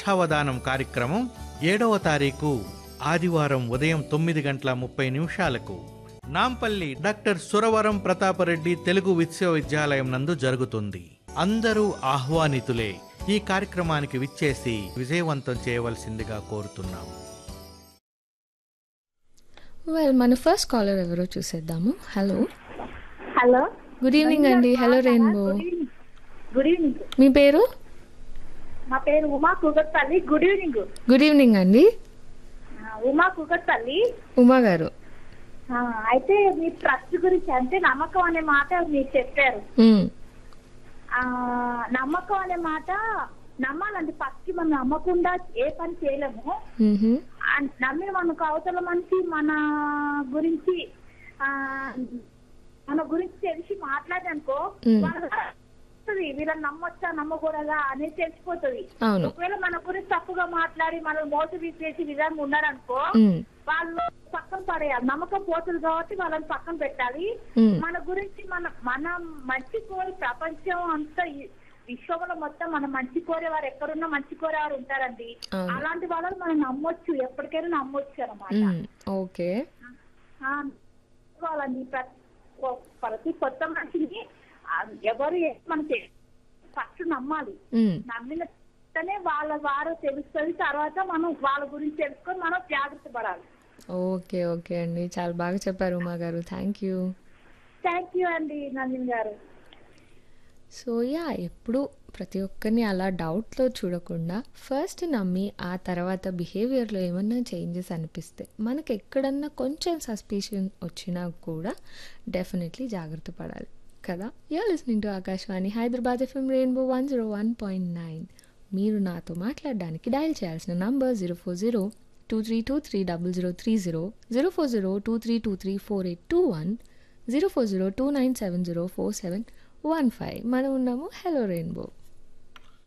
కథావధానం కార్యక్రమం ఏడవ తారీఖు ఆదివారం ఉదయం తొమ్మిది గంటల ముప్పై నిమిషాలకు నాంపల్లి డాక్టర్ సురవరం ప్రతాపరెడ్డి తెలుగు విశ్వవిద్యాలయం నందు జరుగుతుంది అందరూ ఆహ్వానితులే ఈ కార్యక్రమానికి విచ్చేసి విజయవంతం చేయవలసిందిగా కోరుతున్నాం వెల్ మన ఫస్ట్ కాలర్ ఎవరో చూసేద్దాము హలో హలో గుడ్ ఈవినింగ్ అండి హలో రెయిన్బో గుడ్ ఈవినింగ్ మీ పేరు మా పేరు Uma Kukatpally good evening good evening అండి ఆ, ఉమా కుగట్పల్లి ఉమా గారు ఆ, అయితే మీ ట్రస్ట్ గురించి అంటే నమ్మకం అనే మాట మీరు చెప్పారు మ్మ్. ఆ నమ్మకం అనే మాట నమ్మాలండి ఫస్ట్ మనం నమ్మకుండా ఏ పని చేయలేము మ్హూ. ఆ, నమ్మిన మనకు అవతల మనిషి మన గురించి ఆ మన గురించి తెలిసి మాట్లాడనుకో మ్. వీళ్ళని నమ్మొచ్చా నమ్మకూడదా అనేది తెలిసిపోతుంది అవును ఒకవేళ మన గురించి తప్పుగా మాట్లాడి మనల్ని మోసం చేసే విధంగా ఉన్నారనుకో మ్మ్. వాళ్ళు పక్కన పడేయాలి నమ్మకం పోతుంది కాబట్టి వాళ్ళని పక్కన పెట్టాలి మ్మ్. మన గురించి మన మన మంచి కోరి ప్రపంచం అంతా ఈ- విశ్వంలో మొత్తం మన మంచి కోరేవారు ఎక్కడున్నా మంచి కోరేవారు ఉంటారండి అవును. అలాంటి వాళ్ళని మనం నమ్మొచ్చు ఎప్పటికైనా నమ్మొచ్చు అనమాట మ్మ్. ఓకే వాళ్ళని ప్రతి ప్రతి కొత్త మనిషిని ఆ, ఎవరు ఏ- మనకి ఫస్ట్ నమ్మాలి మ్మ్. నమ్మిననే వాళ్ళ వారు తెలుస్తుంది తర్వాత మనం వాళ్ళ గురించి తెలుసుకొని మనం జాగ్రత్త పడాలి ఓకే ఓకే అండి చాలా బాగా చెప్పారు ఉమా గారు థ్యాంక్ యూ థ్యాంక్ యూ అండి నందిని గారు సో యా ఎప్పుడు ప్రతి ఒక్కరిని అలా డౌట్లో చూడకుండా ఫస్ట్ నమ్మి ఆ తర్వాత బిహేవియర్లో ఏమన్నా చేంజెస్ అనిపిస్తే మనకి ఎక్కడన్నా కొంచెం సస్పిషన్ వచ్చినా కూడా డెఫినెట్లీ జాగ్రత్త పడాలి కదా you listening to Akashvani Hyderabad FM rainbow one zero one point nine మీరు నాతో మాట్లాడడానికి డయల్ చేయాల్సిన number zero four zero two three two three double zero three zero zero four zero two three two three four eight two one zero four zero two nine seven zero four seven one five మనం ఉన్నాము hello rainbow